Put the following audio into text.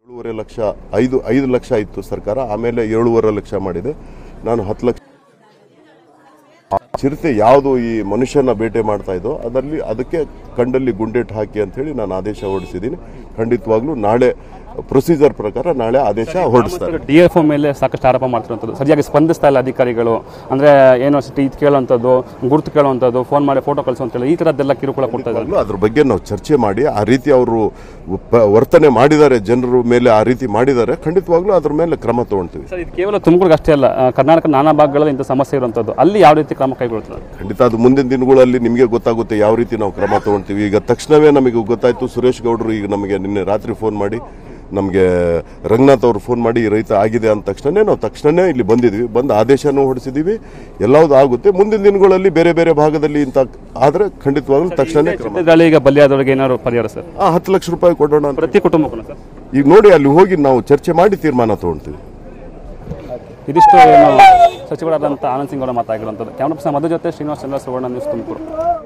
ಏಳೂವರೆ ಲಕ್ಷ ಐದು ಐದು ಲಕ್ಷ ಇತ್ತು ಸರ್ಕಾರ ಆಮೇಲೆ ಏಳೂವರೆ ಲಕ್ಷ ಮಾಡಿದೆ ನಾನು ಹತ್ತು ಲಕ್ಷ ಆ ಚಿರತೆ ಯಾವುದು ಈ ಮನುಷ್ಯನ ಬೇಟೆ ಮಾಡ್ತಾ ಇದ್ದೋ ಅದರಲ್ಲಿ ಅದಕ್ಕೆ ಕಂಡಲ್ಲಿ ಗುಂಡೇಟ್ ಹಾಕಿ ಅಂತ ಹೇಳಿ ನಾನು ಆದೇಶ ಹೊರಡಿಸಿದ್ದೀನಿ ಖಂಡಿತವಾಗ್ಲೂ ನಾಳೆ ಪ್ರೊಸೀಜರ್ ಪ್ರಕಾರ ನಾಳೆ ಆದೇಶ ಹೊರಡಿಸ್ತಾರೆ ಡಿ ಎಫ್ ಮೇಲೆ ಸಾಕಷ್ಟು ಆರೋಪ ಮಾಡ್ತಿರುವಂಥದ್ದು ಸರಿಯಾಗಿ ಸ್ಪಂದಿಸ್ತಾ ಇಲ್ಲ ಅಧಿಕಾರಿಗಳು ಅಂದ್ರೆ ಯೂನಿವರ್ಸಿಟಿ ಇದು ಕೇಳುವಂಥದ್ದು ಗುರುತು ಕೇಳುವಂಥದ್ದು ಫೋನ್ ಮಾಡಿ ಫೋಟೋ ಕಳಿಸುವಂಥದ್ದು ಈ ಥರದ್ದೆಲ್ಲ ಕಿರುಕುಳ ಕೊಡ್ತಾ ಇದ್ದಾರೆ ಖಂಡಿತವಾಗ್ಲೂ ಅದ್ರ ಬಗ್ಗೆ ನಾವು ಚರ್ಚೆ ಮಾಡಿ ಆ ರೀತಿ ಅವರು ಪ- ವರ್ತನೆ ಮಾಡಿದ್ದಾರೆ ಜನರ ಮೇಲೆ ಆ ರೀತಿ ಮಾಡಿದ್ದಾರೆ ಖಂಡಿತವಾಗ್ಲೂ ಅದ್ರ ಮೇಲೆ ಕ್ರಮ ತಗೊಳ್ತೀವಿ ಸರ್ ಇದು ಕೇವಲ ತುಮಕೂರಿಗೆ ಅಷ್ಟೇ ಅಲ್ಲ ಆ, ಕರ್ನಾಟಕ ನಾನಾ ಭಾಗಗಳಲ್ಲಿ ಇಂಥ ಸಮಸ್ಯೆ ಇರುವಂಥದ್ದು ಅಲ್ಲಿ ಯಾವ ರೀತಿ ಕ್ರಮ ಕೈಗೊಳ್ತಾರೆ ಖಂಡಿತ ಅದು ಮುಂದಿನ ದಿನಗಳಲ್ಲಿ ನಿಮಗೆ ಗೊತ್ತಾಗುತ್ತೆ ಯಾವ ರೀತಿ ನಾವು ಕ್ರಮ ತಗೊಳ್ತೀವಿ ಈಗ ತಕ್ಷಣವೇ ನಮಗೆ ಗೊತ್ತಾಯ್ತು ಸುರೇಶ್ ಗೌಡರು ಈಗ ನಮಗೆ ನಿನ್ನೆ ರಾತ್ರಿ ಫೋನ್ ಮಾಡಿ ನಮಗೆ ರಂಗನಾಥ್ ಅವರು ಫೋನ್ ಮಾಡಿ ಈ ರೈತ ಆಗಿದೆ ಅಂದ ತಕ್ಷಣನೇ ನಾವು ತಕ್ಷಣನೇ ಇಲ್ಲಿ ಬಂದಿದ್ವಿ ಬಂದು ಆದೇಶನೂ ಹೊರಡಿಸಿದೀವಿ ಎಲ್ಲವುದು ಆಗುತ್ತೆ ಮುಂದಿನ ದಿನಗಳಲ್ಲಿ ಬೇರೆ ಬೇರೆ ಭಾಗದಲ್ಲಿ ಇಂಥ ಆದ್ರೆ ಖಂಡಿತವಾಗ್ಲೂ ತಕ್ಷಣನೇ ಕ್ರಮ ದಾಳಿಗೆ ಬಲಿಯಾದವರಿಗೆ ಏನಾದ್ರು ಪರಿಹಾರ ಸರ್ ಆ, ಹತ್ತು ಲಕ್ಷ ರೂಪಾಯಿ ಕೊಡೋಣ ಅಂತ ಪ್ರತಿ ಕುಟುಂಬಕ್ಕೂ ಸರ್ ಈಗ ನೋಡಿ ಅಲ್ಲಿ ಹೋಗಿ ನಾವು ಚರ್ಚೆ ಮಾಡಿ ತೀರ್ಮಾನ ತಗೊಳ್ತೀವಿ ಇದಿಷ್ಟು ಏನು ಸಚಿವರಾದಂಥ ಆನಂದ್ ಸಿಂಗ್ ಅವರ ಮಾತಾಗಿರುವಂಥದ್ದು ಕ್ಯಾಮ್ರಾ ಪರ್ಸನ್ ಮಧು ಜೊತೆ ಶ್ರೀನಿವಾಸ್ ಚಂದ್ರ ಸುವರ್ಣ ನ್ಯೂಸ್ ತುಮಕೂರು